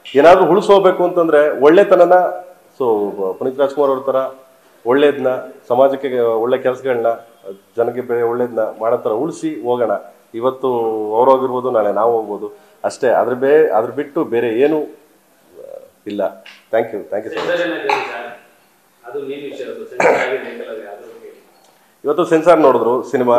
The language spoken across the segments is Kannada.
ಏನಾದರೂ ಉಳಿಸೋಬೇಕು ಅಂತಂದ್ರೆ ಒಳ್ಳೆತನನ ಸೊ ಪುನೀತ್ ರಾಜ್ಕುಮಾರ್ ಅವ್ರ ಥರ ಒಳ್ಳೇದನ್ನ ಸಮಾಜಕ್ಕೆ ಒಳ್ಳೆ ಕೆಲಸಗಳನ್ನ ಜನಕ್ಕೆ ಬೇ ಒಳ್ಳೇದನ್ನ ಮಾಡೋ ಥರ ಉಳಿಸಿ ಹೋಗೋಣ ಇವತ್ತು ಅವ್ರು ಹೋಗಿರ್ಬೋದು ನಾಳೆ ನಾವು ಹೋಗ್ಬೋದು ಅಷ್ಟೇ ಅದ್ರ ಬೇ ಅದ್ರ ಬಿಟ್ಟು ಬೇರೆ ಏನು ಇಲ್ಲ thank you thank you so much censor ಏನಾಗಿದೆ ಸರ್ ಅದು ಮೇನ್ ವಿಷಯ ಅದು ಸೆನ್ಸರ್ ಆಗಿದೆ ಏನಿಲ್ಲ ಅದ್ರ ಬಗ್ಗೆ ಇವತ್ತು ಸೆನ್ಸಾರ್ ನೋಡಿದ್ರು ಸಿನಿಮಾ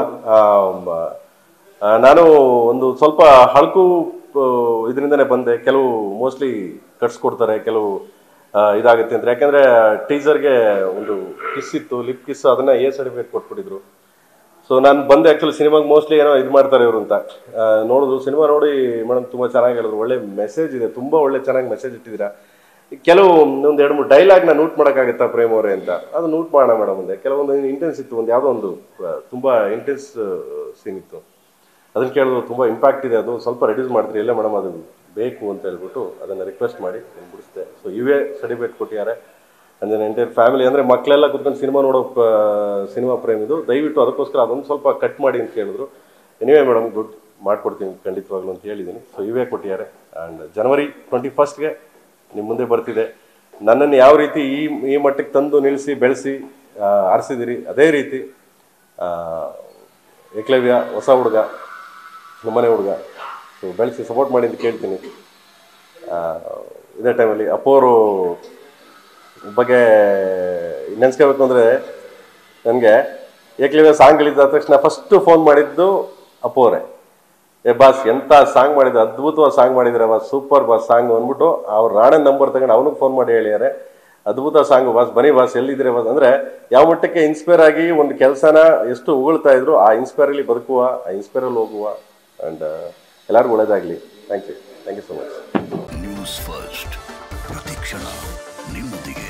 ನಾನು ಒಂದು ಸ್ವಲ್ಪ ಹಳಕು ಇದರಿಂದನೇ ಬಂದೆ ಕೆಲವು ಮೋಸ್ಟ್ಲಿ ಕಟ್ಸ್ಕೊಡ್ತಾರೆ ಕೆಲವು ಆ, ಇದಾಗುತ್ತೆ ಅಂತ ಯಾಕಂದ್ರೆ ಟೀಸರ್ಗೆ ಒಂದು ಕಿಸ್ ಇತ್ತು ಲಿಪ್ ಕಿಸ್ ಅದನ್ನ ಎ ಸರ್ಟಿಫಿಕೇಟ್ ಕೊಟ್ಬಿಟ್ಟಿದ್ರು ಸೊ ನಾನು ಬಂದೆ ಆ್ಯಕ್ಚುಲಿ ಸಿನಿಮಾಗೆ ಮೋಸ್ಟ್ಲಿ ಏನೋ ಇದು ಮಾಡ್ತಾರೆ ಇವರು ಅಂತ ಆ, ನೋಡಿದ್ರು ಸಿನಿಮಾ ನೋಡಿ ಮೇಡಮ್ ತುಂಬ ಚೆನ್ನಾಗಿ ಹೇಳಿದ್ರು ಒಳ್ಳೆ ಮೆಸೇಜ್ ಇದೆ ತುಂಬ ಒಳ್ಳೆ ಚೆನ್ನಾಗಿ ಮೆಸೇಜ್ ಇಟ್ಟಿದ್ದೀರಾ ಕೆಲವು ಒಂದು ಎರಡು ಮೂರು ಡೈಲಾಗ್ನ ನೋಟ್ ಮಾಡೋಕ್ಕಾಗತ್ತಾ ಪ್ರೇಮ್ ಅವರೇ ಅಂತ ಅದು ನೋಟ್ ಮಾಡೋಣ ಮೇಡಮ್ ಮುಂದೆ ಕೆಲವೊಂದು ಇಂಟೆನ್ಸ್ ಇತ್ತು ಒಂದು ಯಾವುದೋ ಒಂದು ಆ, ತುಂಬ ಇಂಟೆನ್ಸ್ ಸೀನ್ ಇತ್ತು ಅದನ್ನು ಕೇಳಿದ್ರು ತುಂಬ ಇಂಪ್ಯಾಕ್ಟ್ ಇದೆ ಅದು ಸ್ವಲ್ಪ ರೆಡ್ಯೂಸ್ ಮಾಡ್ತೀರಿ ಎಲ್ಲ ಮೇಡಮ್ ಅದು ಬೇಕು ಅಂತ ಹೇಳ್ಬಿಟ್ಟು ಅದನ್ನು ರಿಕ್ವೆಸ್ಟ್ ಮಾಡಿ ನಾನು ಬಿಡಿಸ್ದೆ ಸೊ ಇವೇ ಸರ್ಟಿಫಿಕೇಟ್ ಕೊಟ್ಟಿದ್ದಾರೆ ಅಂದರೆ ಎಂಟೈರ್ ಫ್ಯಾಮಿಲಿ ಅಂದರೆ ಮಕ್ಕಳೆಲ್ಲ ಕುತ್ಕೊಂಡು ಸಿನಿಮಾ ನೋಡೋ ಸಿನಿಮಾ ಪ್ರೇಮ್ ಇದು ದಯವಿಟ್ಟು ಅದಕ್ಕೋಸ್ಕರ ಅದೊಂದು ಸ್ವಲ್ಪ ಕಟ್ ಮಾಡಿ ಅಂತ ಕೇಳಿದ್ರು ಎನಿವೇ ಮೇಡಮ್ ಗುಡ್ ಮಾಡ್ಕೊಡ್ತೀನಿ ಖಂಡಿತವಾಗ್ಲೂ ಅಂತ ಹೇಳಿದ್ದೀನಿ ಸೊ ಇವೇ ಕೊಟ್ಟಿದ್ದಾರೆ ಆ್ಯಂಡ್ ಜನವರಿ ಟ್ವೆಂಟಿ ಫಸ್ಟ್ಗೆ ನಿಮ್ಮ ಮುಂದೆ ಬರ್ತಿದೆ ನನ್ನನ್ನು ಯಾವ ರೀತಿ ಈ ಈ ಮಟ್ಟಕ್ಕೆ ತಂದು ನಿಲ್ಲಿಸಿ ಬೆಳೆಸಿ ಆರಿಸಿದಿರಿ ಅದೇ ರೀತಿ ಆ, ಏಕಲವ್ಯ ಹೊಸ ಹುಡುಗ ನಮ್ಮನೆ ಹುಡುಗ ಸೊ ಬೆಳೆಸಿ ಸಪೋರ್ಟ್ ಮಾಡಿ ಅಂತ ಕೇಳ್ತೀನಿ ಆ, ಇದೇ ಟೈಮಲ್ಲಿ ಅಪ್ಪೋರು ಬಗ್ಗೆ ನೆನೆಸ್ಕೋಬೇಕು ಅಂದರೆ ನನಗೆ ಏಕಲವ್ಯ ಸಾಂಗ್ ಇಳಿದ ತಕ್ಷಣ ಫಸ್ಟು ಫೋನ್ ಮಾಡಿದ್ದು ಅಪ್ಪು ಅವರೇ ಏ ಬಾಸ್ ಎಂಥ ಸಾಂಗ್ ಮಾಡಿದ್ರು ಅದ್ಭುತವಾದ ಸಾಂಗ್ ಮಾಡಿದ್ರೆ ಬಾಸ್ ಸೂಪರ್ ಬಾಸ್ ಸಾಂಗ್ ಅಂದ್ಬಿಟ್ಟು ಅವ್ರ ರಾಣನ್ ನಂಬರ್ ತಗೊಂಡು ಅವನಿಗೆ ಫೋನ್ ಮಾಡಿ ಹೇಳಿದ್ದಾರೆ ಅದ್ಭುತ ಸಾಂಗ್ ಬಾಸ್ ಬನ್ನಿ ಬಾಸ್ ಎಲ್ಲಿದ್ದೀರಿ ಬಾಸ್ ಅಂದರೆ ಯಾವ ಮಟ್ಟಕ್ಕೆ ಇನ್ಸ್ಪೈರ್ ಆಗಿ ಒಂದು ಕೆಲಸನ ಎಷ್ಟು ಉಗುಳ್ತಾ ಇದ್ರು ಆ ಇನ್ಸ್ಪೈರಲ್ಲಿ ಬದುಕುವ ಆ ಇನ್ಸ್ಪೈರಲ್ಲಿ ಹೋಗುವ ಆ್ಯಂಡ್ ಎಲ್ಲರಿಗೂ ಒಳ್ಳೇದಾಗಲಿ thank you thank you so much news first ಪ್ರತಿಕ್ಷಣ ನಿಮ್ಮೊಂದಿಗೆ